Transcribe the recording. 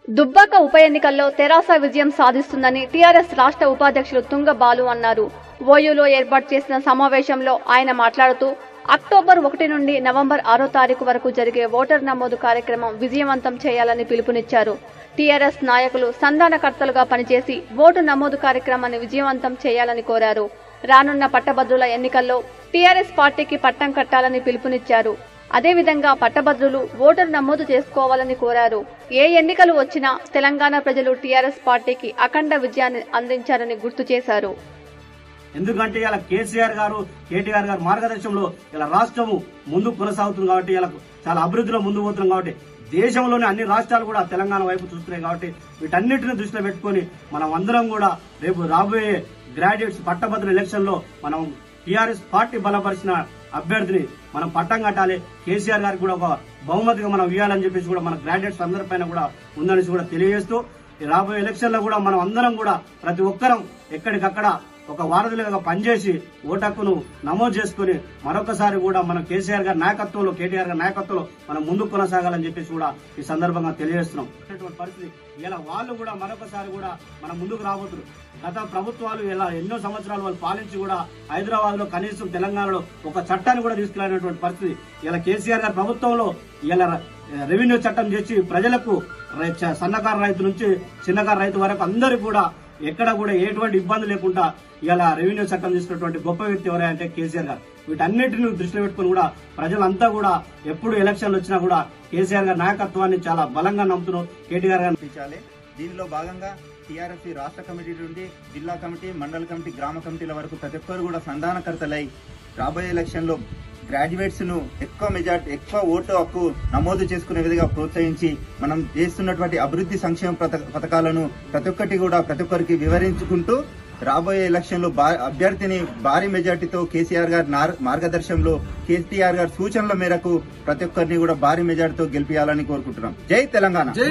దుబ్బాక ఉప ఎన్నికల్లో తెరాస విజయం సాధిస్తుందని టీఆర్ఎస్ రాష్ట్ర ఉపాధ్యక్షులు తుంగ బాలు అన్నారు ఓయూలో ఏర్పాటు చేసిన సమావేశంలో ఆయన మాట్లాడుతూ అక్టోబర్ ఒకటి నుండి నవంబర్ ఆరో తారీఖు వరకు జరిగే ఓటర్ నమోదు కార్యక్రమం విజయవంతం చేయాలని పిలుపునిచ్చారు టీఆర్ఎస్ నాయకులు సంధానకర్తలుగా పనిచేసి ఓటు నమోదు కార్యక్రమాన్ని విజయవంతం చేయాలని కోరారు రానున్న పట్టభద్రుల ఎన్నికల్లో టీఆర్ఎస్ పార్టీకి పట్టం కట్టాలని పిలుపునిచ్చారు అదేవిధంగా పట్టభద్రులు ఓటర్ నమోదు చేసుకోవాలని కోరారు ఏ ఎన్నికలు వచ్చినా తెలంగాణ ప్రజలు టీఆర్ఎస్ పార్టీకి అఖండ విజయాన్ని అందించారని గుర్తు చేశారు ఎందుకంటే ఇలా కేసీఆర్ గారు కేటీఆర్ గారు మార్గదర్శనంలో ఇలా రాష్ట్రము ముందుకు కొనసాగుతుంది కాబట్టి ఇలా చాలా అభివృద్ధిలో ముందుకు పోతున్నాం కాబట్టి దేశంలోని అన్ని రాష్ట్రాలు కూడా తెలంగాణ వైపు చూస్తున్నాయి కాబట్టి వీటన్నిటిని దృష్టిలో పెట్టుకొని మనం అందరం కూడా రేపు రాబోయే గ్రాడ్యుయేట్స్ పట్టభద్రుల ఎలక్షన్ లో మనం టీఆర్ఎస్ పార్టీ బలపరిచిన అభ్యర్థిని మనం పట్టం కట్టాలి కేసీఆర్ గారికి కూడా ఒక బహుమతిగా మనం ఇవ్వాలని చెప్పేసి కూడా మన గ్రాడ్యుయేట్స్ అందరిపైన కూడా ఉందనేసి కూడా తెలియజేస్తూ ఈ రాబోయే ఎలక్షన్ లో కూడా మనం అందరం కూడా ప్రతి ఒక్కరం ఎక్కడికక్కడ ఒక వారధులుగా పనిచేసి ఓటక్కును నమోదు చేసుకుని మరొకసారి కూడా మనం కేసీఆర్ గారి నాయకత్వంలో కేటీఆర్ గారి నాయకత్వంలో మనం ముందుకు కొనసాగాలని చెప్పేసి కూడా ఈ సందర్భంగా తెలియజేస్తున్నాం ఇటువంటి పరిస్థితి ఇలా వాళ్ళు కూడా మరొకసారి కూడా మనం ముందుకు రాబోతున్నారు గత ప్రభుత్వాలు ఇలా ఎన్నో సంవత్సరాలు వాళ్ళు పాలించి కూడా హైదరాబాద్ లో కనీసం తెలంగాణలో ఒక చట్టాన్ని కూడా తీసుకురానటువంటి పరిస్థితి ఇలా కేసీఆర్ గారి ప్రభుత్వంలో ఇలా రెవెన్యూ చట్టం చేసి ప్రజలకు రై- చ- సన్నకారు రైతు నుంచి చిన్నకారు రైతు వరకు అందరికీ కూడా ఎక్కడ కూడా ఎటువంటి ఇబ్బంది లేకుండా ఇలా రెవెన్యూ చట్టం తీసుకున్నటువంటి గొప్ప వ్యక్తి ఎవరంటే కేసీఆర్ గారు వీటన్నిటిని దృష్టిలో పెట్టుకుని కూడా ప్రజలంతా కూడా ఎప్పుడు ఎలక్షన్లు వచ్చినా కూడా కేసీఆర్ గారి నాయకత్వాన్ని చాలా బలంగా నమ్ముతున్నారు కేటీఆర్ గారు పంపించాలి దీనిలో భాగంగా టీఆర్ఎస్ రాష్ట్ర కమిటీ నుండి జిల్లా కమిటీ మండల కమిటీ గ్రామ కమిటీల వరకు ప్రతి ఒక్కరు కూడా సంధానకర్తలై రాబోయే ఎలక్షన్ లో గ్రాడ్యుయేట్స్ ను ఎక్కువ మెజార్టీ ఎక్కువ ఓటు హక్కు నమోదు చేసుకునే విధంగా ప్రోత్సహించి మనం చేస్తున్నటువంటి అభివృద్ధి సంక్షేమ పథ- పథకాలను ప్రతి ఒక్కటి కూడా ప్రతి ఒక్కరికి వివరించుకుంటూ రాబోయే ఎలక్షన్ లో బా- అభ్యర్థిని భారీ మెజార్టీతో కేసీఆర్ గారి నార్- మార్గదర్శనంలో కేసీఆర్ గారి సూచనల మేరకు ప్రతి ఒక్కరిని కూడా భారీ మెజార్టీతో గెలిపించాలని కోరుకుంటున్నాం జై తెలంగాణ